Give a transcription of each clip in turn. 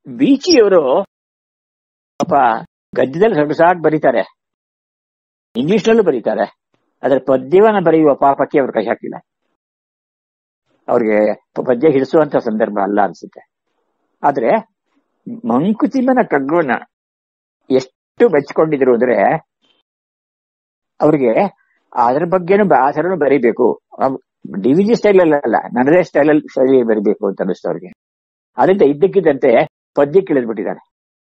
ಬೀಚಿಯವರು ಪಾಪ ಗದ್ಯದಲ್ಲಿ ಸೊಗಸಾಗಿ ಬರೀತಾರೆ ಇಂಗ್ಲಿಷ್ ನಲ್ಲೂ ಬರೀತಾರೆ ಆದ್ರೆ ಪದ್ಯವನ್ನ ಬರೆಯುವ ಪಾಪಕ್ಕೆ ಅವ್ರು ಕೈ ಹಾಕಿಲ್ಲ ಅವ್ರಿಗೆ ಪದ್ಯ ಹಿಡಿಸುವಂತ ಸಂದರ್ಭ ಅಲ್ಲ ಅನ್ಸುತ್ತೆ ಆದ್ರೆ ಮಂಕುತಿಮ್ಮನ ಕಗ್ಗವನ್ನ ಎಷ್ಟು ಮೆಚ್ಕೊಂಡಿದ್ರು ಅಂದ್ರೆ ಅವ್ರಿಗೆ ಅದ್ರ ಬಗ್ಗೆನೂ ಆಸರನು ಬರೀಬೇಕು ಡಿ ವಿ ಜಿ ಸ್ಟೈಲ್ ಅಲ್ಲ ನನ್ನದೇ ಸ್ಟೈಲ್ ಅಲ್ಲಿ ಶೈಲಿ ಬರೀಬೇಕು ಅಂತ ಅನಿಸ್ತು ಅವ್ರಿಗೆ ಅದರಿಂದ ಇದ್ದಕ್ಕಿದ್ದಂತೆ ಪದ್ಯ ಇಳಿದ್ಬಿಟ್ಟಿದ್ದಾರೆ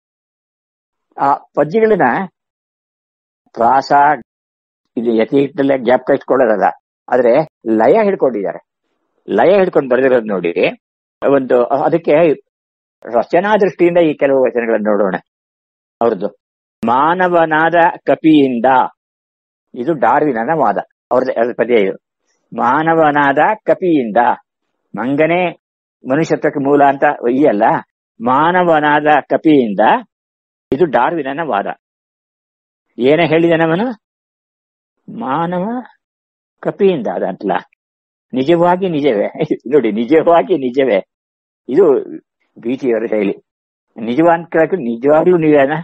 ಆ ಪದ್ಯಗಳನ್ನ ಪ್ರಾಸ ಇದು ಯಥೇಷ್ಟಲ್ಲೇ ಜ್ಞಾಪಕ ಇಟ್ಕೊಳ್ಳೋದಲ್ಲ ಆದ್ರೆ ಲಯ ಹಿಡ್ಕೊಂಡಿದ್ದಾರೆ ಲಯ ಹಿಡ್ಕೊಂಡು ಬರೆದಿರೋದು ನೋಡಿ ಒಂದು ಅದಕ್ಕೆ ರಚನಾ ದೃಷ್ಟಿಯಿಂದ ಈ ಕೆಲವು ವಚನಗಳನ್ನು ನೋಡೋಣ ಅವ್ರದ್ದು ಮಾನವನಾದ ಕಪಿಯಿಂದ ಇದು ಡಾರ್ವಿನನ ವಾದ ಅವ್ರದ್ದು ಪದ್ಯ ಇದು ಮಾನವನಾದ ಕಪಿಯಿಂದ ಮಂಗನೇ ಮನುಷ್ಯತ್ವಕ್ಕೆ ಮೂಲ ಅಂತ ಅಲ್ಲ ಮಾನವನಾದ ಕಪಿಯಿಂದ ಇದು ಡಾರ್ವಿನನ ವಾದ ಏನ ಹೇಳಿದನವನು ಮಾನವ ಕಪಿಯಿಂದ ಅದಂತಲ್ಲ ನಿಜವಾಗಿ ನಿಜವೇ ನೋಡಿ ನಿಜವಾಗಿ ನಿಜವೇ ಇದು ಬೀಚಿಯವರ ಶೈಲಿ ನಿಜವಾನ್ ಕೇಳಕ್ಕೆ ನಿಜವಾಗ್ಲೂ ನೀವೇನ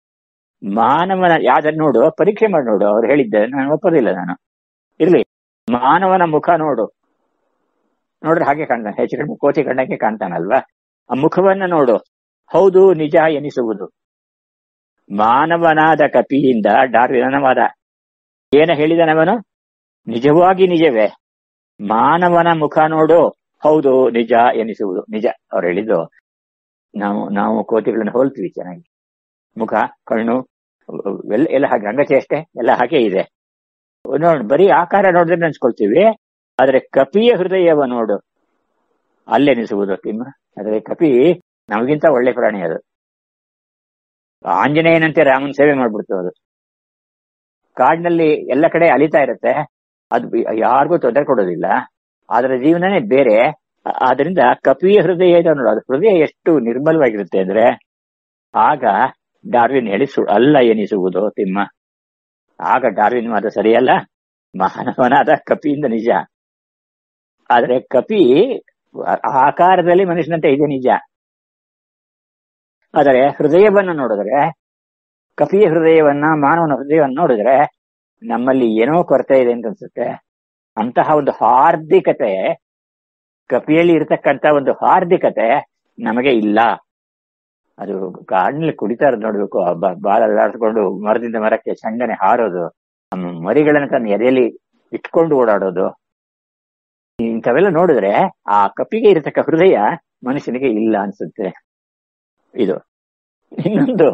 ಮಾನವನ ಯಾವ್ದನ್ನ ನೋಡು ಪರೀಕ್ಷೆ ಮಾಡಿ ನೋಡು ಅವ್ರು ಹೇಳಿದ್ದೆ ನಾನು ಒಪ್ಪೋದಿಲ್ಲ ನಾನು ಇರ್ಲಿ ಮಾನವನ ಮುಖ ನೋಡು ನೋಡ್ರೆ ಹಾಗೆ ಕಾಣ್ತಾನೆ ಹೆಚ್ಚು ಕಡಿಮೆ ಕೋತಿ ಕಂಡಂಗೆ ಕಾಣ್ತಾನಲ್ವಾ ಆ ಮುಖವನ್ನ ನೋಡು ಹೌದು ನಿಜ ಎನಿಸುವುದು ಮಾನವನಾದ ಕಪಿಯಿಂದ ಡಾರ್ವಿನವಾದ ಏನ ಹೇಳಿದನವನು ನಿಜವಾಗಿ ನಿಜವೇ ಮಾನವನ ಮುಖ ನೋಡು ಹೌದು ನಿಜ ಎನಿಸುವುದು ನಿಜ ಅವ್ರು ಹೇಳಿದ್ದು ನಾವು ನಾವು ಕೋತಿಗಳನ್ನ ಹೋಲ್ತೀವಿ ಚೆನ್ನಾಗಿ ಮುಖ ಕಣ್ಣು ಎಲ್ಲ ಎಲ್ಲ ಹಾಗೆ ಅಂಗಚೇಷ್ಟೆ ಎಲ್ಲ ಹಾಗೆ ಇದೆ ನೋಡ್ ಬರೀ ಆಕಾರ ನೋಡಿದ್ರೆ ನೆನ್ಸ್ಕೊಳ್ತೀವಿ ಆದ್ರೆ ಕಪಿಯ ಹೃದಯವ ನೋಡು ಅಲ್ಲೆನಿಸುವುದು ತಿಮ್ಮ ಆದ್ರೆ ಕಪಿ ನಮಗಿಂತ ಒಳ್ಳೆ ಪ್ರಾಣಿ ಅದು ಆಂಜನೇಯನಂತೆ ರಾಮನ್ ಸೇವೆ ಮಾಡ್ಬಿಡ್ತು ಅದು ಕಾಡಿನಲ್ಲಿ ಎಲ್ಲ ಕಡೆ ಅಲಿತಾ ಇರುತ್ತೆ ಅದು ಯಾರಿಗೂ ತೊಂದರೆ ಕೊಡೋದಿಲ್ಲ ಅದರ ಜೀವನನೇ ಬೇರೆ ಆದ್ರಿಂದ ಕಪಿಯ ಹೃದಯ ಇದೆ ನೋಡು ಅದು ಹೃದಯ ಎಷ್ಟು ನಿರ್ಮಲವಾಗಿರುತ್ತೆ ಅಂದ್ರೆ ಆಗ ಡಾರ್ವಿನ್ ಹೇಳಿ ಸು ಅಲ್ಲ ಎನಿಸುವುದು ತಿಮ್ಮ ಆಗ ಡಾರ್ವಿನ್ ಮಾತ್ರ ಸರಿಯಲ್ಲ ಮಾನವನಾದ ಕಪಿಯಿಂದ ನಿಜ ಆದ್ರೆ ಕಪಿ ಆಕಾರದಲ್ಲಿ ಮನುಷ್ಯನಂತೆ ಇದೆ ನಿಜ ಆದರೆ ಹೃದಯವನ್ನ ನೋಡಿದ್ರೆ ಕಪಿಯ ಹೃದಯವನ್ನ ಮಾನವನ ಹೃದಯವನ್ನು ನೋಡಿದ್ರೆ ನಮ್ಮಲ್ಲಿ ಏನೋ ಕೊರತೆ ಇದೆ ಅಂತ ಅನ್ಸುತ್ತೆ ಅಂತಹ ಒಂದು ಹಾರ್ದಿಕತೆ ಕಪಿಯಲ್ಲಿ ಇರತಕ್ಕಂತ ಒಂದು ಹಾರ್ದಿಕತೆ ನಮಗೆ ಇಲ್ಲ ಅದು ಕಾಡಿನಲ್ಲಿ ಕುಡಿತಾ ಇರೋದು ನೋಡ್ಬೇಕು ಬಾಲ ಅಲ್ಲಾಡ್ಸ್ಕೊಂಡು ಮರದಿಂದ ಮರಕ್ಕೆ ಚಂಗನೆ ಹಾರೋದು ಮರಿಗಳನ್ನ ತನ್ನ ಎದೆಯಲ್ಲಿ ಇಟ್ಕೊಂಡು ಓಡಾಡೋದು ಇಂಥವೆಲ್ಲ ನೋಡಿದ್ರೆ ಆ ಕಪಿಗೆ ಇರತಕ್ಕ ಹೃದಯ ಮನುಷ್ಯನಿಗೆ ಇಲ್ಲ ಅನ್ಸುತ್ತೆ ಇದು ಇನ್ನೊಂದು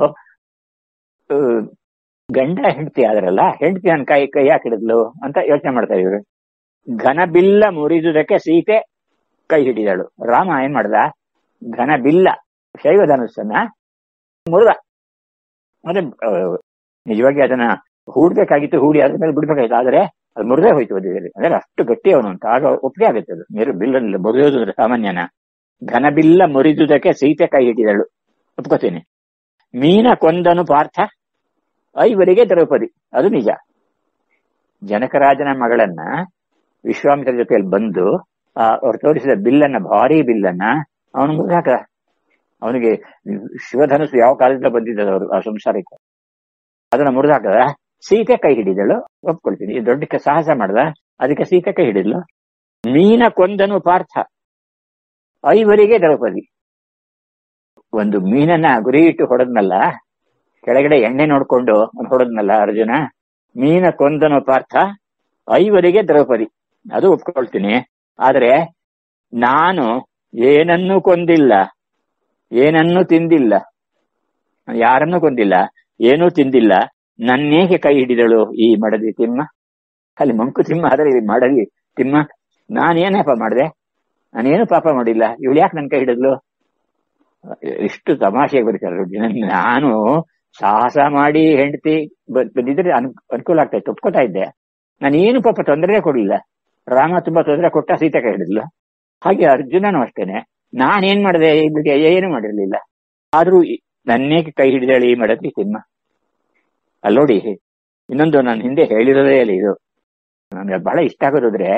ಗಂಡ ಹೆಂಡತಿ ಆದ್ರಲ್ಲ ಹೆಂಡತಿ ನನ್ನ ಕೈ ಕೈ ಹಾಕಿಡಿದ್ಲು ಅಂತ ಯೋಚನೆ ಮಾಡ್ತಾ ಇದ್ರು ಘನ ಬಿಲ್ಲ ಮುರಿದುದಕ್ಕೆ ಸೀತೆ ಕೈ ಹಿಡಿದಳು ರಾಮ ಏನ್ ಮಾಡ್ದ ಘನ ಬಿಲ್ಲ ಶೈವ ಧನುಸ್ಸನ್ನ ಮುರಿದ ಅಂದ್ರೆ ನಿಜವಾಗಿ ಅದನ್ನ ಹೂಡ್ಬೇಕಾಗಿತ್ತು ಹೂಡಿ ಅದ್ರ ಮೇಲೆ ಬಿಡ್ಬೇಕಾಗಿತ್ತು ಆದ್ರೆ ಅದು ಮುರಿದೇ ಹೋಯ್ತು ಓದಿದಲ್ಲಿ ಅಂದ್ರೆ ಅಷ್ಟು ಗಟ್ಟಿ ಅವನು ಅಂತ ಆಗ ಒಪ್ಪಿಗೆ ಆಗುತ್ತೆ ಅದು ನೀರು ಬಿಲ್ಲಲ್ಲಿ ಮುರಿಯೋದು ಅಂದ್ರೆ ಸಾಮಾನ್ಯನ ಘನ ಬಿಲ್ಲ ಮುರಿದುದಕ್ಕೆ ಸೀತೆ ಕೈ ಹಿಡಿದಳು ಒಪ್ಕೋತೀನಿ ಮೀನ ಕೊಂದನು ಪಾರ್ಥ ಐವರಿಗೆ ದ್ರೌಪದಿ ಅದು ನಿಜ ಜನಕರಾಜನ ಮಗಳನ್ನ ವಿಶ್ವಾಮಿತ್ರ ಜೊತೆಯಲ್ಲಿ ಬಂದು ಅವ್ರು ತೋರಿಸಿದ ಬಿಲ್ಲನ್ನ ಭಾರಿ ಬಿಲ್ಲನ್ನ ಅವನು ಮುರಿದಾಕ ಅವನಿಗೆ ಶಿವಧನುಸ್ಸು ಯಾವ ಕಾಲದಿಂದ ಬಂದಿದ್ದದು ಅವರು ಆ ಸಂಸಾರಕ್ಕೆ ಅದನ್ನ ಮುರಿದಾಕದ ಸೀತೆ ಕೈ ಹಿಡಿದಳು ಒಪ್ಕೊಳ್ತೀನಿ ದೊಡ್ಡಕ್ಕೆ ಸಾಹಸ ಮಾಡ್ದ ಅದಕ್ಕೆ ಸೀತೆ ಕೈ ಹಿಡಿದ್ಲು ಮೀನ ಕೊಂದನು ಪಾರ್ಥ ಐವರಿಗೆ ದ್ರೌಪದಿ ಒಂದು ಮೀನನ್ನ ಗುರಿ ಇಟ್ಟು ಹೊಡೆದ್ನಲ್ಲ ಕೆಳಗಡೆ ಎಣ್ಣೆ ನೋಡ್ಕೊಂಡು ಹೊಡೆದ್ನಲ್ಲ ಅರ್ಜುನ ಮೀನ ಕೊಂದನು ಪಾರ್ಥ ಐವರಿಗೆ ದ್ರೌಪದಿ ಅದು ಒಪ್ಕೊಳ್ತೀನಿ ಆದ್ರೆ ನಾನು ಏನನ್ನೂ ಕೊಂದಿಲ್ಲ ಏನನ್ನೂ ತಿಂದಿಲ್ಲ ಯಾರನ್ನೂ ಕೊಂದಿಲ್ಲ ಏನೂ ತಿಂದಿಲ್ಲ ನನ್ನೇಕೆ ಕೈ ಹಿಡಿದಳು ಈ ಮಡದಿ ತಿಮ್ಮ ಅಲ್ಲಿ ಮಂಕು ತಿಮ್ಮ ಆದ್ರೆ ಇಲ್ಲಿ ಮಡದಿ ತಿಮ್ಮ ನಾನೇನಪ್ಪ ಮಾಡಿದೆ ನಾನೇನು ಪಾಪ ಮಾಡಿಲ್ಲ ಇವಳು ಯಾಕೆ ನನ್ ಕೈ ಹಿಡಿದ್ಲು ಇಷ್ಟು ತಮಾಷೆಗೆ ಬರೀತಾರೆ ನಾನು ಸಾಹಸ ಮಾಡಿ ಹೆಂಡತಿ ಬಂದಿದ್ರೆ ಅನು ಅನುಕೂಲ ಆಗ್ತಾ ಇತ್ತು ಒಪ್ಕೋತಾ ಇದ್ದೆ ನಾನೇನು ಪಾಪ ತೊಂದರೆ ಕೊಡಲಿಲ್ಲ ರಾಮ ತುಂಬಾ ತೊಂದರೆ ಕೊಟ್ಟ ಸೀತೆ ಕೈ ಹಿಡಿದ್ಲು ಹಾಗೆ ಅರ್ಜುನನು ಅಷ್ಟೇನೆ ನಾನೇನ್ ಮಾಡಿದೆ ಇಲ್ಲಿಗೆ ಏನು ಮಾಡಿರ್ಲಿಲ್ಲ ಆದ್ರೂ ನನ್ನೇಕೆ ಕೈ ಹಿಡಿದಳಿ ಈ ಮಡದಿ ತಿಮ್ಮ ಅಲ್ಲೋಡಿ ಇನ್ನೊಂದು ನಾನು ಹಿಂದೆ ಹೇಳಿರೋದೇ ಅಲ್ಲಿ ಇದು ನನಗೆ ಬಹಳ ಇಷ್ಟ ಆಗೋದಾದ್ರೆ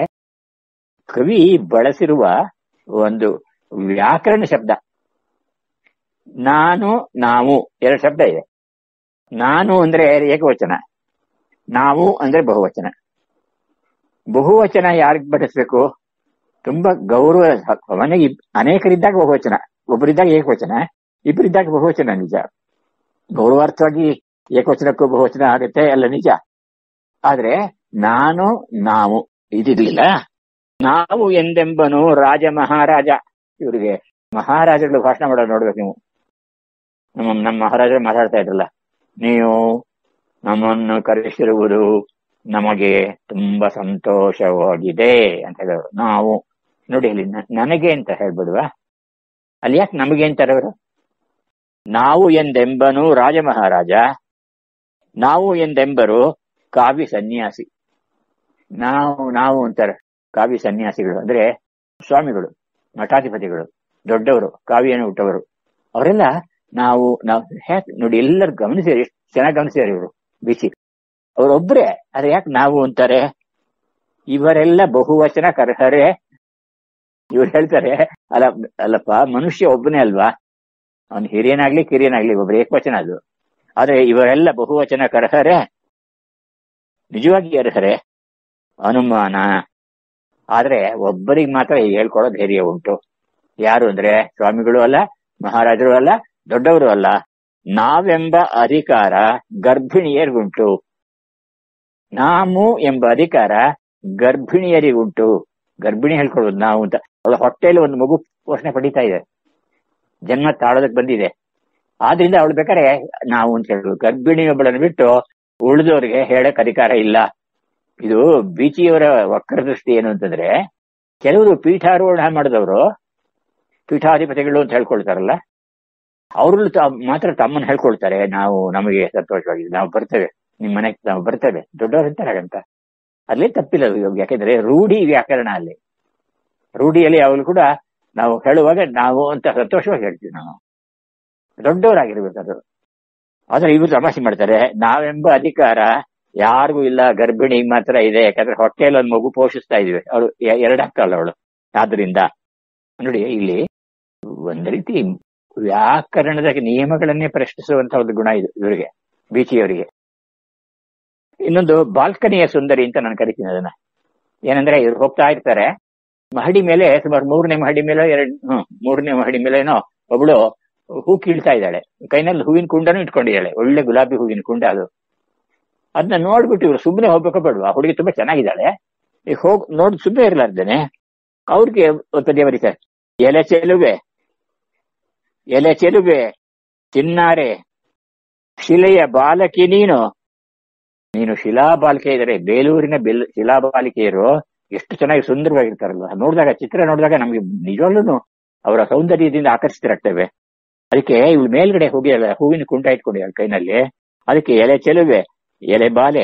ಕವಿ ಬಳಸಿರುವ ಒಂದು ವ್ಯಾಕರಣ ಶಬ್ದ ನಾನು ನಾವು ಎರಡು ಶಬ್ದ ಇದೆ ನಾನು ಅಂದ್ರೆ ಏಕವಚನ ನಾವು ಅಂದ್ರೆ ಬಹುವಚನ ಬಹುವಚನ ಯಾರಿಗೆ ಬಡಿಸ್ಬೇಕು ತುಂಬಾ ಗೌರವ ಮನೆಗೆ ಇಬ್- ಅನೇಕರಿದ್ದಾಗ ಬಹುವಚನ ಒಬ್ಬರಿದ್ದಾಗ ಏಕವಚನ ಇಬ್ಬರಿದ್ದಾಗ ಬಹುವಚನ ನಿಜ ಗೌರವಾರ್ಥವಾಗಿ ಏಕವಚನಕ್ಕೂ ಬಹುವಚನ ಆಗುತ್ತೆ ಎಲ್ಲ ನಿಜ ಆದ್ರೆ ನಾನು ನಾವು ಇದಿರ್ಲಿಲ್ಲ ನಾವು ಎಂದೆಂಬನು ರಾಜ ಮಹಾರಾಜ ಇವರಿಗೆ ಮಹಾರಾಜಗಳು ಭಾಷಣ ಮಾಡೋದು ನೋಡ್ಬೇಕು ನೀವು ನಮ್ಮ ನಮ್ಮ ಮಹಾರಾಜರು ಮಾತಾಡ್ತಾ ಇದ್ರಲ್ಲ ನೀವು ನಮ್ಮನ್ನು ಕರೆಸಿರುವುದು ನಮಗೆ ತುಂಬಾ ಸಂತೋಷವಾಗಿದೆ ಅಂತ ಹೇಳಿದ್ರು ನಾವು ನೋಡಿ ಅಲ್ಲಿ ನ- ನನಗೆ ಅಂತ ಹೇಳ್ಬಿಡುವ ಅಲ್ಲಿ ಯಾಕೆ ನಮಗೆ ಅಂತಾರೆ ಅವರು ನಾವು ಎಂದೆಂಬನು ರಾಜ ಮಹಾರಾಜ ನಾವು ಎಂದೆಂಬರು ಕಾವಿ ಸನ್ಯಾಸಿ ನಾವು ನಾವು ಅಂತಾರೆ ಕಾವಿ ಸನ್ಯಾಸಿಗಳು ಅಂದ್ರೆ ಸ್ವಾಮಿಗಳು ಮಠಾಧಿಪತಿಗಳು ದೊಡ್ಡವರು ಕಾವಿಯನ್ನು ಹುಟ್ಟವರು ಅವರೆಲ್ಲ ನಾವು ನಾವು ಯಾಕೆ ನೋಡಿ ಎಲ್ಲರೂ ಗಮನಿಸಿರಿ ಎಷ್ಟು ಚೆನ್ನಾಗಿ ಗಮನಿಸಿದಾರೆ ಇವರು ಬಿಸಿ ಅವರೊಬ್ರೆ ಆದ್ರೆ ಯಾಕೆ ನಾವು ಅಂತಾರೆ ಇವರೆಲ್ಲ ಬಹುವಚನ ಕರ್ಹರೆ ಇವ್ರು ಹೇಳ್ತಾರೆ ಅಲ್ಲ ಅಲ್ಲಪ್ಪ ಮನುಷ್ಯ ಒಬ್ಬನೇ ಅಲ್ವಾ ಅವನು ಹಿರಿಯನಾಗ್ಲಿ ಕಿರಿಯನಾಗ್ಲಿ ಒಬ್ರು ಏಕವಚನ ಅದು ಆದ್ರೆ ಇವರೆಲ್ಲ ಬಹುವಚನ ಕರ್ಹರೆ ನಿಜವಾಗಿ ಅರ್ಹರೆ ಅನುಮಾನ ಆದ್ರೆ ಒಬ್ಬರಿಗೆ ಮಾತ್ರ ಹೇಳ್ಕೊಡೋ ಧೈರ್ಯ ಉಂಟು ಯಾರು ಅಂದ್ರೆ ಸ್ವಾಮಿಗಳು ಅಲ್ಲ ಮಹಾರಾಜರು ಅಲ್ಲ ದೊಡ್ಡವರು ಅಲ್ಲ ನಾವೆಂಬ ಅಧಿಕಾರ ಗರ್ಭಿಣಿಯರಿಗುಂಟು ನಾವು ಎಂಬ ಅಧಿಕಾರ ಗರ್ಭಿಣಿಯರಿಗುಂಟು ಗರ್ಭಿಣಿ ಹೇಳ್ಕೊಳ್ಳೋದು ನಾವು ಅಂತ ಅವಳ ಹೊಟ್ಟೆಯಲ್ಲಿ ಒಂದು ಮಗು ಪೋಷಣೆ ಪಡಿತಾ ಇದೆ ಜನ್ಮ ತಾಳೋದಕ್ಕೆ ಬಂದಿದೆ ಆದ್ರಿಂದ ಅವಳು ಬೇಕಾದ್ರೆ ನಾವು ಅಂತ ಹೇಳುದು ಗರ್ಭಿಣಿಯೊಬ್ಬಳನ್ನು ಬಿಟ್ಟು ಉಳಿದವರಿಗೆ ಹೇಳಕ್ ಅಧಿಕಾರ ಇಲ್ಲ ಇದು ಬೀಚಿಯವರ ವಕ್ರದೃಷ್ಟಿ ಏನು ಅಂತಂದ್ರೆ ಕೆಲವರು ಪೀಠಾರೋಹಣ ಮಾಡಿದವರು ಪೀಠಾಧಿಪತಿಗಳು ಅಂತ ಹೇಳ್ಕೊಳ್ತಾರಲ್ಲ ಅವರು ಮಾತ್ರ ತಮ್ಮನ್ನು ಹೇಳ್ಕೊಳ್ತಾರೆ ನಾವು ನಮಗೆ ಸಂತೋಷವಾಗಿದೆ ನಾವು ಬರ್ತೇವೆ ನಿಮ್ ಮನೆಗೆ ನಾವು ಬರ್ತೇವೆ ದೊಡ್ಡವರು ಅಂತಾರೆ ಹಾಗಂತ ಅಲ್ಲೇ ತಪ್ಪಿಲ್ಲ ಅದು ಯಾಕೆಂದ್ರೆ ರೂಢಿ ವ್ಯಾಕರಣ ಅಲ್ಲಿ ರೂಢಿಯಲ್ಲಿ ಅವಳು ಕೂಡ ನಾವು ಹೇಳುವಾಗ ನಾವು ಅಂತ ಸಂತೋಷವಾಗಿ ಹೇಳ್ತೀವಿ ನಾವು ದೊಡ್ಡವರಾಗಿರ್ಬೇಕು ಅದು ಆದ್ರೆ ಇವರು ತಮಾಷೆ ಮಾಡ್ತಾರೆ ನಾವೆಂಬ ಅಧಿಕಾರ ಯಾರಿಗೂ ಇಲ್ಲ ಗರ್ಭಿಣಿಗೆ ಮಾತ್ರ ಇದೆ ಯಾಕಂದ್ರೆ ಹೊಟ್ಟೆಯಲ್ಲಿ ಒಂದು ಮಗು ಪೋಷಿಸ್ತಾ ಇದೀವಿ ಅವಳು ಎರಡಾಗ್ತಾಳ ಅವಳು ಆದ್ರಿಂದ ನೋಡಿ ಇಲ್ಲಿ ಒಂದ್ ರೀತಿ ವ್ಯಾಕರಣದ ನಿಯಮಗಳನ್ನೇ ಪ್ರಶ್ನಿಸುವಂತ ಒಂದು ಗುಣ ಇದು ಇವರಿಗೆ ಬೀಚಿಯವರಿಗೆ ಇನ್ನೊಂದು ಬಾಲ್ಕನಿಯ ಸುಂದರಿ ಅಂತ ನಾನು ಕರಿತೀನಿ ಅದನ್ನ ಏನಂದ್ರೆ ಇವ್ರು ಹೋಗ್ತಾ ಇರ್ತಾರೆ ಮಹಡಿ ಮೇಲೆ ಸುಮಾರು ಮೂರನೇ ಮಹಡಿ ಮೇಲೆ ಎರಡ್ ಹ್ಮ್ ಮೂರನೇ ಮಹಡಿ ಮೇಲೇನೋ ಒಬ್ಳು ಹೂ ಕೀಳ್ತಾ ಇದ್ದಾಳೆ ಕೈನಲ್ಲಿ ಹೂವಿನ ಕುಂಡನೂ ಇಟ್ಕೊಂಡಿದ್ದಾಳೆ ಒಳ್ಳೆ ಗುಲಾಬಿ ಹೂವಿನ ಕುಂಡ ಅದು ಅದನ್ನ ನೋಡ್ಬಿಟ್ಟು ಇವ್ರು ಸುಮ್ಮನೆ ಹೋಗ್ಬೇಕೋ ಬೇಡವಾ ಆ ಹುಡುಗಿ ತುಂಬಾ ಚೆನ್ನಾಗಿದ್ದಾಳೆ ಈಗ ಹೋಗ್ ನೋಡ್ ಸುಮ್ಮನೆ ಇರ್ಲಾರ್ದೇನೆ ಅವ್ರಿಗೆ ಒಂದು ಪದ್ಯ ಬರೀತಾರೆ ಎಲೆ ಚೆಲುವೆ ಎಲೆ ಚೆಲುವೆ ಚಿನ್ನಾರೆ ಶಿಲೆಯ ಬಾಲಕಿ ನೀನು ನೀನು ಶಿಲಾ ಬಾಲಿಕೆ ಇದ್ದಾರೆ ಬೇಲೂರಿನ ಬೆಲ್ ಶಿಲಾ ಬಾಲಿಕೆಯರು ಎಷ್ಟು ಚೆನ್ನಾಗಿ ಸುಂದರವಾಗಿರ್ತಾರಲ್ವ ನೋಡಿದಾಗ ಚಿತ್ರ ನೋಡಿದಾಗ ನಮ್ಗೆ ನಿಜವಾಗ್ಲೂ ಅವರ ಸೌಂದರ್ಯದಿಂದ ಆಕರ್ಷಿತರಾಗ್ತೇವೆ ಅದಕ್ಕೆ ಇವಳು ಮೇಲ್ಗಡೆ ಹೋಗಿ ಅಲ್ಲ ಹೂವಿನ ಕುಂಟ ಇಟ್ಕೊಂಡಿದ್ದಾಳೆ ಕೈನಲ್ಲಿ ಅದಕ್ಕೆ ಎಲೆ ಚೆಲುವೆ ಎಲೆ ಬಾಲೆ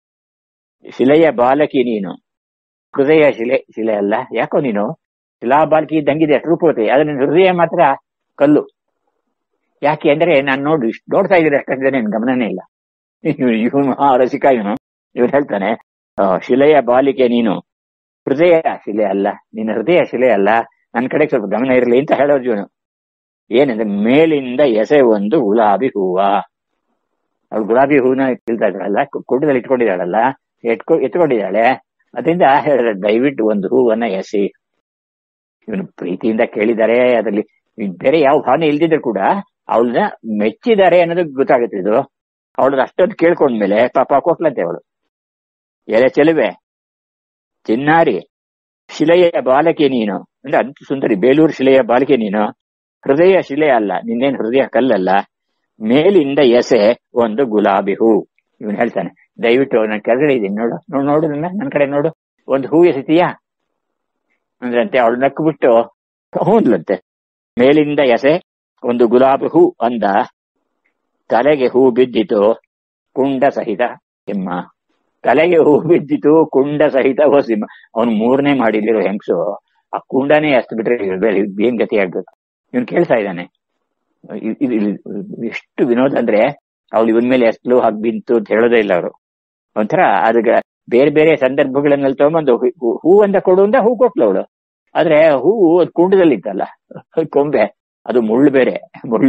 ಶಿಲೆಯ ಬಾಲಕಿ ನೀನು ಹೃದಯ ಶಿಲೆ ಶಿಲೆ ಅಲ್ಲ ಯಾಕೋ ನೀನು ಶಿಲಾ ಬಾಲಕಿ ಇದ್ದಂಗಿದೆ ರೂಪವತಿ ಆದ್ರೆ ನಿನ್ನ ಹೃದಯ ಮಾತ್ರ ಕಲ್ಲು ಯಾಕೆ ಅಂದ್ರೆ ನಾನು ನೋಡಿ ಇಷ್ಟ್ ನೋಡ್ತಾ ಇದ್ರೆ ಅಷ್ಟಿದೆ ನಿನ್ ಗಮನನೇ ಇಲ್ಲ ಇವನು ಮಹಾ ರಸಿಕ ಇವನು ಇವನು ಹೇಳ್ತಾನೆ ಆ, ಶಿಲೆಯ ಬಾಲಿಕೆ ನೀನು ಹೃದಯ ಶಿಲೆ ಅಲ್ಲ ನಿನ್ನ ಹೃದಯ ಶಿಲೆ ಅಲ್ಲ ನನ್ನ ಕಡೆ ಸ್ವಲ್ಪ ಗಮನ ಇರಲಿ ಅಂತ ಹೇಳೋದು ಇವನು ಏನಂದ್ರೆ ಮೇಲಿಂದ ಎಸೆ ಒಂದು ಗುಲಾಬಿ ಹೂವ ಅವಳು ಗುಲಾಬಿ ಹೂವನ್ನ ಇಳ್ತಾ ಇದ್ದಾಳಲ್ಲ ಕುಟದಲ್ಲಿ ಇಟ್ಕೊಂಡಿದ್ದಾಳಲ್ಲ ಎಟ್ಕೊ ಎತ್ಕೊಂಡಿದ್ದಾಳೆ ಅದರಿಂದ ಹೇಳಿದ್ರೆ ದಯವಿಟ್ಟು ಒಂದು ಹೂವನ್ನ ಎಸಿ ಇವನು ಪ್ರೀತಿಯಿಂದ ಕೇಳಿದ್ದಾರೆ ಅದರಲ್ಲಿ ಬೇರೆ ಯಾವ ಭಾವನೆ ಇಲ್ದಿದ್ರು ಕೂಡ ಅವಳನ್ನ ಮೆಚ್ಚಿದ್ದಾರೆ ಅನ್ನೋದು ಗೊತ್ತಾಗುತ್ತೆ ಇದು ಅವಳನ್ನ ಅಷ್ಟೊಂದು ಕೇಳ್ಕೊಂಡ್ಮೇಲೆ ಪಾಪ ಕೊಟ್ಲಂತೆ ಅವಳು ಎಲೆ ಚೆಲುವೆ ಚಿನ್ನಾರಿ ಶಿಲೆಯ ಬಾಲಕೆ ನೀನು ಅಂದ್ರೆ ಅಂತ ಸುಂದರಿ ಬೇಲೂರು ಶಿಲೆಯ ಬಾಲಕೆ ನೀನು ಹೃದಯ ಶಿಲೆ ಅಲ್ಲ ನಿನ್ನೇನು ಹೃದಯ ಕಲ್ಲಲ್ಲ ಮೇಲಿಂದ ಎಸೆ ಒಂದು ಗುಲಾಬಿ ಹೂ ಇವನು ಹೇಳ್ತಾನೆ ದಯವಿಟ್ಟು ನಾನು ಕೆಳಗಡೆ ಇದ್ದೀನಿ ನೋಡು ನೋಡು ನೋಡು ನನ್ನ ನನ್ನ ಕಡೆ ನೋಡು ಒಂದು ಹೂ ಎಸಿತೀಯಾ ಅಂದ್ರಂತೆ ಅವಳು ನಕ್ಕು ಬಿಟ್ಟು ಹೂನ್ಲಂತೆ ಮೇಲಿಂದ ಎಸೆ ಒಂದು ಗುಲಾಬಿ ಹೂ ಅಂದ ತಲೆಗೆ ಹೂ ಬಿದ್ದಿತು ಕುಂಡ ಸಹಿತ ಸಿಂಹ ತಲೆಗೆ ಹೂ ಬಿದ್ದಿತು ಕುಂಡ ಸಹಿತ ಓ ಸಿಂಹ ಅವನು ಮೂರನೇ ಮಾಡಿಲಿರೋ ಹೆಂಗ್ಸು ಆ ಕುಂಡನೇ ಎಸ್ತು ಬಿಟ್ರೆ ಏನ್ ಗತಿ ಆಗ್ಬೇಕು ಇವನು ಕೇಳ್ತಾ ಇದ್ದಾನೆ ಇ- ಇದು ಇದು ಎಷ್ಟು ವಿನೋದ ಅಂದ್ರೆ ಅವಳು ಇವನ್ ಮೇಲೆ ಎಸ್ಲು ಹಾಗೆ ಬಿಂತು ಅಂತ ಹೇಳೋದೇ ಇಲ್ಲ ಅವರು ಒಂಥರ ಅದಕ್ಕೆ ಬೇರೆ ಬೇರೆ ಸಂದರ್ಭಗಳನ್ನೆಲ್ಲ ತಗೊಂಬಂದು ಹೂ- ಹೂ ಅಂತ ಕೊಡು ಅಂತ ಹೂ ಕೊಟ್ಲು ಅವಳು ಆದ್ರೆ ಹೂವು ಅದ್ ಕುಂಡದಲ್ಲಿ ಇತ್ತಲ್ಲ ಕೊಂಬೆ ಅದು ಮುಳ್ಳು ಬೇರೆ ಮುಳ್ಳಿನ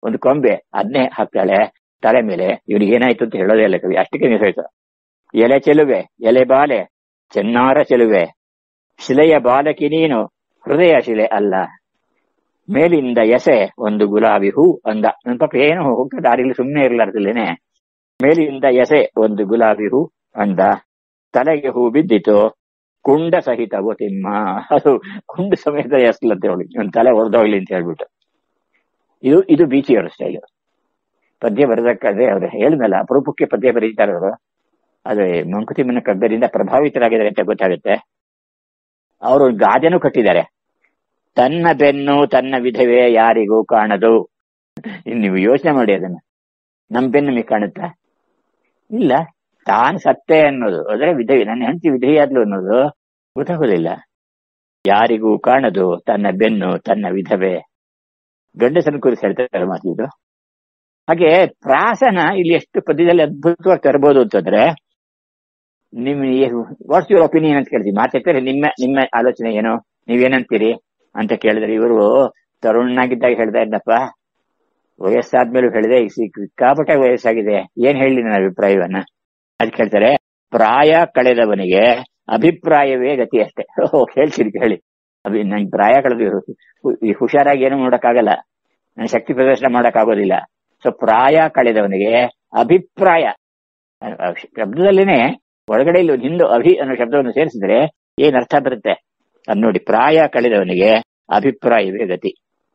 ಒಂದು ಕೊಂಬೆ ಅದನ್ನೇ ಹಾಕ್ತಾಳೆ ತಲೆ ಮೇಲೆ ಇವ್ರಿಗೆ ಏನಾಯ್ತು ಅಂತ ಹೇಳೋದೇ ಇಲ್ಲ ಕವಿ ಅಷ್ಟಕ್ಕೆ ನಿಲ್ಸೋಯ್ತು ಎಲೆ ಚೆಲುವೆ ಎಲೆ ಬಾಲೆ ಚೆನ್ನಾರ ಚೆಲುವೆ ಶಿಲೆಯ ಬಾಲಕಿ ನೀನು ಹೃದಯ ಶಿಲೆ ಅಲ್ಲ ಮೇಲಿಂದ ಎಸೆ ಒಂದು ಗುಲಾಬಿ ಹೂ ಅಂದ ನನ್ನ ಪಾಪ ಏನು ಹೋಗ್ತಾ ದಾರಿಲಿ ಸುಮ್ಮನೆ ಇರ್ಲಾರ್ದಿಲ್ಲೇನೆ ಮೇಲಿಂದ ಎಸೆ ಒಂದು ಗುಲಾಬಿ ಹೂ ಅಂದ ತಲೆಗೆ ಹೂ ಬಿದ್ದಿತು ಕುಂಡ ಸಹಿತವು ತಿಮ್ಮ ಅದು ಕುಂಡ ಸಮೇತ ಎಸ್ಲಂತ ಹೇಳಿ ಒಂದು ತಲೆ ಹೊಡೆದೋಗ್ಲಿ ಅಂತ ಹೇಳ್ಬಿಟ್ಟು ಇದು ಇದು ಬೀಚಿಯವರ ಸ್ಟೈಲ್ ಪದ್ಯ ಬರೆದಕ್ಕಾದ್ರೆ ಅವ್ರು ಹೇಳಿದ್ನಲ್ಲ ಅಪರೂಪಕ್ಕೆ ಪದ್ಯ ಬರೀತಾರೆ ಅವರು ಅದು ಮಂಕುತಿಮ್ಮನ ಕಬ್ಬರಿಂದ ಪ್ರಭಾವಿತರಾಗಿದ್ದಾರೆ ಅಂತ ಗೊತ್ತಾಗುತ್ತೆ ಅವರು ಗಾದೆನೂ ಕಟ್ಟಿದ್ದಾರೆ ತನ್ನ ಬೆನ್ನು ತನ್ನ ವಿಧವೇ ಯಾರಿಗೂ ಕಾಣದು ಇನ್ನು ನೀವು ಯೋಚನೆ ಮಾಡಿ ಅದನ್ನ ನಮ್ ಬೆನ್ನು ನಿಮಗೆ ಕಾಣುತ್ತಾ ಇಲ್ಲ ತಾನು ಸತ್ತೆ ಅನ್ನೋದು ಅಂದ್ರೆ ವಿಧವಿ ನನ್ನ ಹೆಂಡತಿ ವಿಧವಿಯಾದ್ಲು ಅನ್ನೋದು ಗೊತ್ತಾಗೋದಿಲ್ಲ ಯಾರಿಗೂ ಕಾಣದು ತನ್ನ ಬೆನ್ನು ತನ್ನ ವಿಧವೇ ಗಂಡಸನ ಕುರಿತು ಹೇಳ್ತಾರೆ ಮಾತಿದು ಹಾಗೆ ಪ್ರಾಸನ ಇಲ್ಲಿ ಎಷ್ಟು ಪದ್ಯದಲ್ಲಿ ಅದ್ಭುತವಾಗಿ ತರಬಹುದು ಅಂತಂದ್ರೆ ನಿಮ್ ವಾಟ್ಸ್ ಯುವರ್ ಒಪಿನಿಯನ್ ಅಂತ ಕೇಳ್ತೀವಿ ಮಾತಾಡ್ತಾರೆ ನಿಮ್ಮ ನಿಮ್ಮ ಆಲೋಚನೆ ಏನು ನೀವೇನಂತೀರಿ ಅಂತ ಕೇಳಿದ್ರೆ ಇವರು ತರುಣನಾಗಿದ್ದಾಗ ಹೇಳ್ತಾ ಇದ್ದಪ್ಪ ವಯಸ್ಸಾದ್ಮೇಲೂ ಹೇಳಿದೆ ಈಗ ಸಿಕ್ಕಾಪಟ್ಟೆ ವಯಸ್ಸಾಗಿದೆ ಏನ್ ಹೇಳಿ ನನ್ನ ಅಭಿಪ್ರಾಯವನ್ನ ಅದ್ ಕೇಳ್ತಾರೆ ಪ್ರಾಯ ಕಳೆದವನಿಗೆ ಅಭಿಪ್ರಾಯವೇ ಗತಿ ಅಷ್ಟೇ ಓ ಹೇಳ್ತೀರಿ ಹೇಳಿ ಅಭಿ ನನ್ ಪ್ರಾಯ ಕಳೆದು ಹುಷಾರಾಗಿ ಏನು ಮಾಡೋಕ್ಕಾಗಲ್ಲ ನನ್ ಶಕ್ತಿ ಪ್ರದರ್ಶನ ಮಾಡೋಕ್ಕಾಗೋದಿಲ್ಲ ಸೊ ಪ್ರಾಯ ಕಳೆದವನಿಗೆ ಅಭಿಪ್ರಾಯ ಶಬ್ದದಲ್ಲೇನೆ ಒಳಗಡೆ ಇಲ್ಲಿ ಹಿಂದೂ ಅಭಿ ಅನ್ನೋ ಶಬ್ದವನ್ನು ಸೇರಿಸಿದ್ರೆ ಏನ್ ಅರ್ಥ ಬರುತ್ತೆ ಅದ್ ನೋಡಿ ಪ್ರಾಯ ಕಳೆದವನಿಗೆ ಅಭಿಪ್ರಾಯವೇ ಗತಿ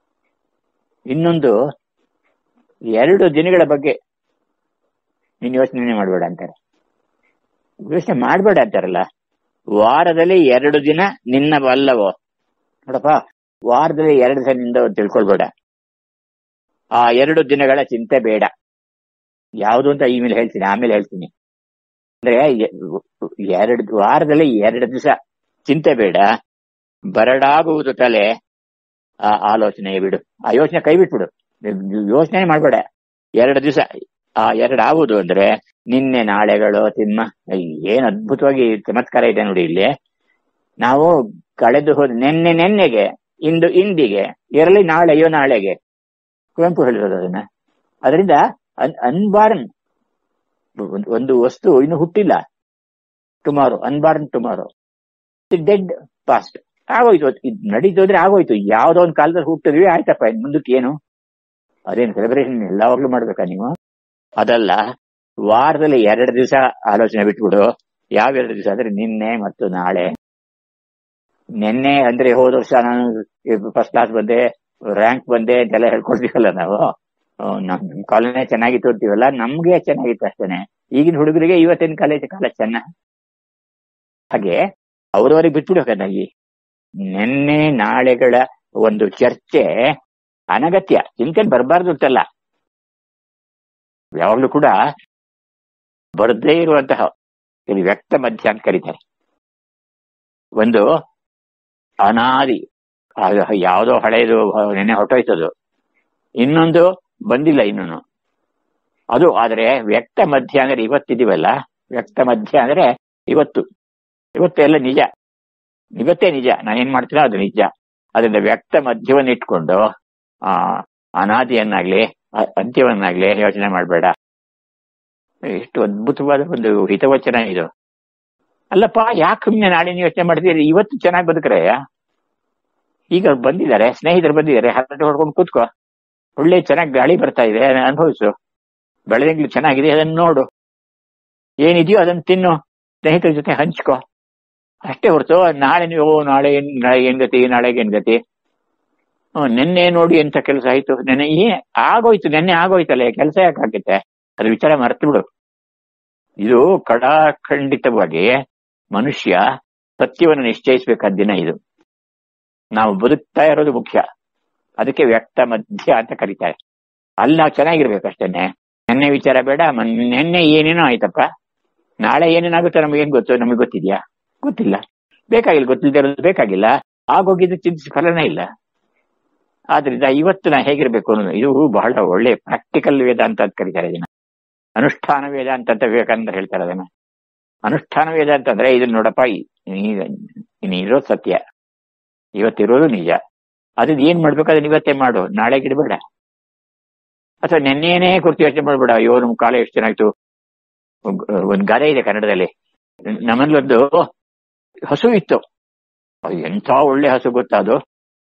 ಇನ್ನೊಂದು ಎರಡು ದಿನಗಳ ಬಗ್ಗೆ ನೀನ್ ಯೋಚನೆ ಮಾಡಬೇಡ ಅಂತಾರೆ ಯೋಚನೆ ಮಾಡಬೇಡ ಅಂತಾರಲ್ಲ ವಾರದಲ್ಲಿ ಎರಡು ದಿನ ನಿನ್ನವಲ್ಲವೋ ನೋಡಪ್ಪ ವಾರದಲ್ಲಿ ಎರಡು ದಿನ ನಿಂದ ತಿಳ್ಕೊಳ್ಬೇಡ ಆ ಎರಡು ದಿನಗಳ ಚಿಂತೆ ಬೇಡ ಯಾವುದು ಅಂತ ಈ ಮೇಲೆ ಹೇಳ್ತೀನಿ ಆಮೇಲೆ ಹೇಳ್ತೀನಿ ಅಂದ್ರೆ ಎರಡು ವಾರದಲ್ಲಿ ಎರಡು ದಿವಸ ಚಿಂತೆ ಬೇಡ ಬರಡಾಗುವುದು ತಲೆ ಆ ಆಲೋಚನೆ ಬಿಡು ಆ ಯೋಚನೆ ಕೈ ಬಿಟ್ಬಿಡು ಯೋಚನೆ ಮಾಡ್ಬೇಡ ಎರಡು ದಿವಸ ಆ ಎರಡು ಆಗುವುದು ಅಂದ್ರೆ ನಿನ್ನೆ ನಾಳೆಗಳು ತಿಮ್ಮ ಏನ್ ಅದ್ಭುತವಾಗಿ ಚಮತ್ಕಾರ ಇದೆ ನೋಡಿ ಇಲ್ಲಿ ನಾವು ಕಳೆದು ಹೋದ ನಿನ್ನೆ ನೆನ್ನೆಗೆ ಇಂದು ಇಂದಿಗೆ ಇರಲಿ ನಾಳೆಯೋ ನಾಳೆಗೆ ಕುವೆಂಪು ಹೇಳಿರೋದು ಅದನ್ನ ಅದರಿಂದ ಅನ್ಬಾರ್ನ್ ಒಂದು ವಸ್ತು ಇನ್ನು ಹುಟ್ಟಿಲ್ಲ tomorrow unborn tomorrow dead past ಆಗೋಯ್ತು ಇದು ನಡೀತೋದ್ರೆ ಆಗೋಯ್ತು ಯಾವ್ದೋ ಒಂದು ಕಾಲದಲ್ಲಿ ಹುಟ್ಟಿದ್ವಿ ಆಯ್ತಪ್ಪ ಮುಂದಕ್ಕೆ ಏನು ಅದೇನು ಸೆಲೆಬ್ರೇಷನ್ ಎಲ್ಲವಾಗ್ಲೂ ಮಾಡ್ಬೇಕಾ ನೀವು ಅದಲ್ಲ ವಾರದಲ್ಲಿ ಎರಡು ದಿವಸ ಆಲೋಚನೆ ಬಿಟ್ಬಿಡು ಯಾವ ಎರಡು ದಿವಸ ಅಂದ್ರೆ ನಿನ್ನೆ ಮತ್ತು ನಾಳೆ ನಿನ್ನೆ ಅಂದ್ರೆ ಹೋದ ವರ್ಷ ನಾನು ಫಸ್ಟ್ ಕ್ಲಾಸ್ ಬಂದೆ ರ್ಯಾಂಕ್ ಬಂದೆ ಅಂತೆಲ್ಲ ಹೇಳ್ಕೊಳ್ತೀವಲ್ಲ ನಾವು ನಮ್ ಕಾಲೇಜ್ ಚೆನ್ನಾಗಿತ್ತು ಅಂತೀವಲ್ಲ ನಮ್ಗೆ ಚೆನ್ನಾಗಿತ್ತು ಅಷ್ಟೇನೆ ಈಗಿನ ಹುಡುಗರಿಗೆ ಇವತ್ತಿನ ಕಾಲೇಜ್ ಕಾಲ ಚೆನ್ನ ಹಾಗೆ ಅವ್ರವ್ರಿಗೆ ಬಿಟ್ಬಿಡ್ಬೇಕಾಗಿ ನಿನ್ನೆ ನಾಳೆಗಳ ಒಂದು ಚರ್ಚೆ ಅನಗತ್ಯ ಚಿಂತೆ ಬರಬಾರ್ದು ಅಂತಲ್ಲ ಯಾವಾಗ್ಲೂ ಕೂಡ ಬರದೇ ಇರುವಂತಹ ವ್ಯಕ್ತ ಮಧ್ಯ ಅಂತ ಕರೀತಾರೆ ಒಂದು ಅನಾದಿ ಯಾವುದೋ ಹಳೆಯದು ನೆನೆ ಹೊಟ್ಟೋಯ್ತದು ಇನ್ನೊಂದು ಬಂದಿಲ್ಲ ಇನ್ನೂ ಅದು ಆದ್ರೆ ವ್ಯಕ್ತ ಮಧ್ಯ ಅಂದ್ರೆ ಇವತ್ತಿದೀವಲ್ಲ ವ್ಯಕ್ತ ಮಧ್ಯ ಅಂದ್ರೆ ಇವತ್ತು ಇವತ್ತು ಎಲ್ಲ ನಿಜ ಇವತ್ತೇ ನಿಜ ನಾನೇನ್ ಮಾಡ್ತೀನೋ ಅದು ನಿಜ ಅದರಿಂದ ವ್ಯಕ್ತ ಮಧ್ಯವನ್ನ ಇಟ್ಕೊಂಡು ಆ ಅನಾದಿಯನ್ನಾಗ್ಲಿ ಅಂತ್ಯವನ್ನಾಗ್ಲಿ ಯೋಚನೆ ಮಾಡಬೇಡ ಎಷ್ಟು ಅದ್ಭುತವಾದ ಒಂದು ಹಿತವಚನ ಇದು ಅಲ್ಲಪ್ಪ ಯಾಕೆ ಸುಮ್ಮನೆ ನಾಡಿನ ಯೋಚನೆ ಮಾಡ್ತೀರಿ ಇವತ್ತು ಚೆನ್ನಾಗಿ ಬದುಕ್ರೆ ಈಗ ಬಂದಿದ್ದಾರೆ ಸ್ನೇಹಿತರು ಬಂದಿದ್ದಾರೆ ಹರಟೆ ಹೊಡ್ಕೊಂಡು ಕೂತ್ಕೋ ಒಳ್ಳೆ ಚೆನ್ನಾಗಿ ಗಾಳಿ ಬರ್ತಾ ಇದೆ ಅನುಭವಿಸು ಬೆಳೆದಂಗ್ಳು ಚೆನ್ನಾಗಿದೆ ಅದನ್ನ ನೋಡು ಏನಿದೆಯೋ ಅದನ್ನ ತಿನ್ನು ಸ್ನೇಹಿತರ ಜೊತೆ ಹಂಚ್ಕೋ ಅಷ್ಟೇ ಹೊರತು ನಾಳೆ ನೀವು ನಾಳೆ ಏನ್ ನಾಳೆ ಏನ್ ಗತಿ ನಾಳೆಗೆ ಏನ್ ಗತಿ ನಿನ್ನೆ ನೋಡಿ ಎಂತ ಕೆಲಸ ಆಯ್ತು ನೆನ್ನೆ ಏ ಆಗೋಯ್ತು ನೆನ್ನೆ ಆಗೋಯ್ತಲ್ಲ ಕೆಲಸ ಯಾಕೆ ಆಗುತ್ತೆ ಅದು ವಿಚಾರ ಮರ್ತು ಬಿಡು ಇದು ಕಡಾಖಂಡಿತವಾಗಿ ಮನುಷ್ಯ ಸತ್ಯವನ್ನು ನಿಶ್ಚಯಿಸಬೇಕಾದ ದಿನ ಇದು ನಾವು ಬದುಕ್ತಾ ಇರೋದು ಮುಖ್ಯ ಅದಕ್ಕೆ ವ್ಯಕ್ತ ಮಧ್ಯ ಅಂತ ಕರೀತಾರೆ ಅಲ್ಲಿ ನಾವು ಚೆನ್ನಾಗಿರ್ಬೇಕಷ್ಟೇನೆ ನೆನ್ನೆ ವಿಚಾರ ಬೇಡ ನೆನ್ನೆ ಏನೇನೋ ಆಯ್ತಪ್ಪ ನಾಳೆ ಏನೇನಾಗುತ್ತೆ ನಮಗೇನ್ ಗೊತ್ತು ನಮಗೆ ಗೊತ್ತಿದ್ಯಾ ಗೊತ್ತಿಲ್ಲ ಬೇಕಾಗಿಲ್ಲ ಗೊತ್ತಿಲ್ಲದೆ ಇರೋದು ಬೇಕಾಗಿಲ್ಲ ಆಗೋಗಿದ್ದು ಚಿಂತಿಸಿ ಫಲನೇ ಇಲ್ಲ ಆದ್ರಿಂದ ಇವತ್ತು ನಾ ಹೇಗಿರ್ಬೇಕು ಅನ್ನೋದು ಇದು ಬಹಳ ಒಳ್ಳೆ ಪ್ರಾಕ್ಟಿಕಲ್ ವೇದಾಂತ ಅಂತ ಕರೀತಾರೆ ಇದನ್ನ ಅನುಷ್ಠಾನ ವೇದಾಂತ ಅಂತ ವಿವೇಕಾನಂದ ಹೇಳ್ತಾರೆ ಅದನ್ನ ಅನುಷ್ಠಾನ ವೇದಾಂತ ಅಂದ್ರೆ ಇದನ್ನ ನೋಡಪ್ಪ ಇರೋದು ಸತ್ಯ ಇವತ್ತಿರೋದು ನಿಜ ಅದ್ ಏನ್ ಮಾಡ್ಬೇಕು ಅದನ್ನ ಇವತ್ತೇ ಮಾಡು ನಾಳೆ ಗಿಡಬೇಡ ಅಥವಾ ನೆನ್ನೆನೇ ಕುರಿತು ಯೋಚನೆ ಮಾಡ್ಬೇಡ ಅಯ್ಯೋ ನಮ್ ಕಾಲ ಎಷ್ಟು ಚೆನ್ನಾಯ್ತು ಒಂದ್- ಒಂದ್ ಗಾದೆ ಇದೆ ಕನ್ನಡದಲ್ಲಿ ನಮ್ಮಲ್ಲೊಂದು ಹಸು ಇತ್ತು ಅದು ಎಂಥ ಒಳ್ಳೆ ಹಸು ಗೊತ್ತಾ ಅದು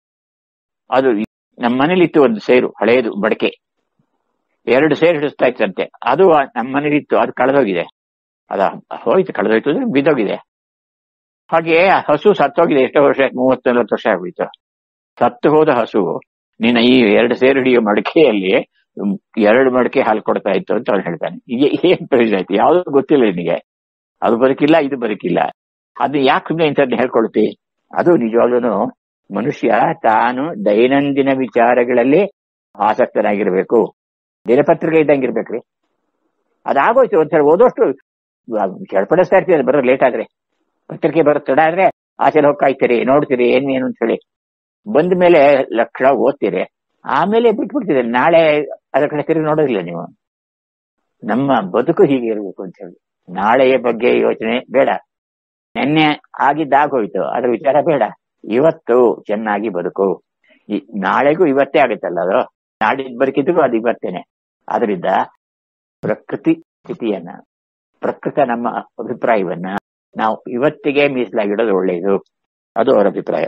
ಅದು ನಮ್ಮ ಮನೇಲಿ ಇತ್ತು ಒಂದು ಸೇರು ಹಳೆಯದು ಬಡಕೆ ಎರಡು ಸೇರು ಹಿಡಿಸ್ತಾ ಇತ್ತಂತೆ ಅದು ಆ- ನಮ್ಮ ಮನೇಲಿ ಇತ್ತು ಅದು ಕಳೆದೋಗಿದೆ ಅದ ಹೋಯ್ತು ಕಳೆದೋಯ್ತು ಅಂದ್ರೆ ಬಿದ್ದೋಗಿದೆ ಹಾಗೆ ಆ ಹಸು ಸತ್ತೋಗಿದೆ ಎಷ್ಟೋ ವರ್ಷ ಆಯ್ತು ಮೂವತ್ತು ನಲವತ್ತು ವರ್ಷ ಆಗ್ಬಿಟ್ಟು ಸತ್ತು ಹೋದ ಹಸು ನಿನ್ನ ಈ ಎರಡು ಸೇರು ಹಿಡಿಯೋ ಮಡಕೆಯಲ್ಲಿ ಹ್ಮ್, ಎರಡು ಮಡಕೆ ಹಾಲು ಕೊಡ್ತಾ ಇತ್ತು ಅಂತ ಅವ್ನು ಹೇಳ್ತಾನೆ ಏ- ಏನ್ ಪ್ರಯೋಜನ ಆಯ್ತು ಯಾವ್ದು ಗೊತ್ತಿಲ್ಲ ನಿನಗೆ ಅದು ಬದುಕಿಲ್ಲ ಇದು ಬದುಕಿಲ್ಲ ಅದು ಯಾಕೆ ಸುಮ್ಮನೆ ಇಂಥದ್ದು ಹೇಳ್ಕೊಳ್ತಿ ಅದು ನಿಜವಾಗ್ಲೂ ಮನುಷ್ಯ ತಾನು ದೈನಂದಿನ ವಿಚಾರಗಳಲ್ಲಿ ಆಸಕ್ತನಾಗಿರ್ಬೇಕು ದಿನಪತ್ರಿಕೆ ಇದ್ದಂಗಿರ್ಬೇಕ್ರಿ ಅದಾಗೋಯ್ತು ಒಂದ್ಸಲ ಓದೋಷ್ಟು ಚಡ್ಪಡಿಸ್ತಾ ಇರ್ತೀವಿ ಅದು ಬರೋ ಲೇಟ್ ಆದ್ರೆ ಪತ್ರಿಕೆ ಬರೋ ತಡ ಆದ್ರೆ ಆಚೆ ಹೋಗಿ ಕಾಯ್ತೀರಿ ನೋಡ್ತೀರಿ ಏನ್ ಏನು ಅಂತ ಹೇಳಿ ಬಂದ ಮೇಲೆ ಲಕ್ಷ ಓದ್ತೀರಿ ಆಮೇಲೆ ಬಿಟ್ಬಿಡ್ತೀರಿ ನಾಳೆ ಅದರ ಕಡೆ ತಿರುಗಿ ನೋಡೋದಿಲ್ಲ ನೀವು ನಮ್ಮ ಬದುಕು ಹೀಗೆ ಇರಬೇಕು ಅಂತ ಹೇಳಿ ನಾಳೆಯ ಬಗ್ಗೆ ಯೋಚನೆ ಬೇಡ ನಿನ್ನೆ ಆಗಿದ್ದಾಗೋಯ್ತು ಅದ್ರ ವಿಚಾರ ಬೇಡ ಇವತ್ತು ಚೆನ್ನಾಗಿ ಬದುಕು ಈ ನಾಳೆಗೂ ಇವತ್ತೇ ಆಗುತ್ತಲ್ಲ ಅದು ನಾಡಿದ್ ಬದುಕಿದ್ರು ಅದು ಇವತ್ತೇನೆ ಆದ್ರಿಂದ ಪ್ರಕೃತಿ ಸ್ಥಿತಿಯನ್ನ ಪ್ರಕೃತ ನಮ್ಮ ಅಭಿಪ್ರಾಯವನ್ನ ನಾವು ಇವತ್ತಿಗೆ ಮೀಸಲಾಗಿಡೋದು ಒಳ್ಳೆಯದು ಅದು ಅವರ ಅಭಿಪ್ರಾಯ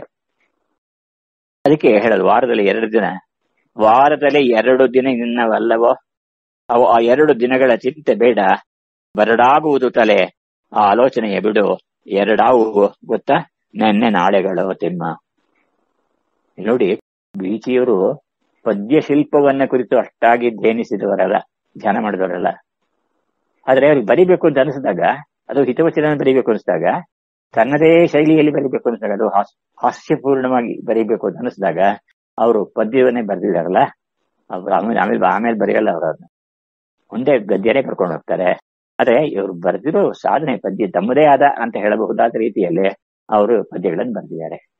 ಅದಕ್ಕೆ ಹೇಳೋದು ವಾರದಲ್ಲಿ ಎರಡು ದಿನ ವಾರದಲ್ಲಿ ಎರಡು ದಿನ ಇನ್ನವಲ್ಲವೋ ಅವು ಆ ಎರಡು ದಿನಗಳ ಚಿಂತೆ ಬೇಡ ಬರಡಾಗುವುದು ತಲೆ ಆ ಆಲೋಚನೆಯ ಬಿಡು ಎರಡಾವು ಗೊತ್ತಾ ನೆನ್ನೆ ನಾಳೆಗಳು ತಿಮ್ಮ ಇಲ್ಲಿ ನೋಡಿ ಬೀಚಿಯವರು ಪದ್ಯ ಶಿಲ್ಪವನ್ನ ಕುರಿತು ಅಷ್ಟಾಗಿ ಧ್ಯಾನಿಸಿದವರಲ್ಲ ಧ್ಯಾನ ಮಾಡಿದವರಲ್ಲ ಆದ್ರೆ ಅವ್ರಿಗೆ ಬರಿಬೇಕು ಅಂತ ಅನಿಸಿದಾಗ ಅದು ಹಿತವಚನ ಬರಿಬೇಕು ಅನಿಸಿದಾಗ ತನ್ನದೇ ಶೈಲಿಯಲ್ಲಿ ಬರಿಬೇಕು ಅನಿಸಿದಾಗ ಅದು ಹಾಸ್ ಹಾಸ್ಯಪೂರ್ಣವಾಗಿ ಬರಿಬೇಕು ಅಂತ ಅನಿಸಿದಾಗ ಅವರು ಪದ್ಯವನ್ನೇ ಬರೆದಿದಾರಲ್ಲ ಅವ್ರು ಆಮೇಲೆ ಆಮೇಲೆ ಆಮೇಲೆ ಬರೆಯಲ್ಲ ಅವರು ಅದನ್ನ ಮುಂದೆ ಗದ್ಯನೇ ಕರ್ಕೊಂಡು ಹೋಗ್ತಾರೆ ಆದ್ರೆ ಇವರು ಬರೆದಿರೋ ಸಾಧನೆ ಪದ್ಯ ತಮ್ಮದೇ ಆದ ಅಂತ ಹೇಳಬಹುದಾದ ರೀತಿಯಲ್ಲಿ ಅವರು ಪದ್ಯಗಳನ್ನು ಬರೆದಿದ್ದಾರೆ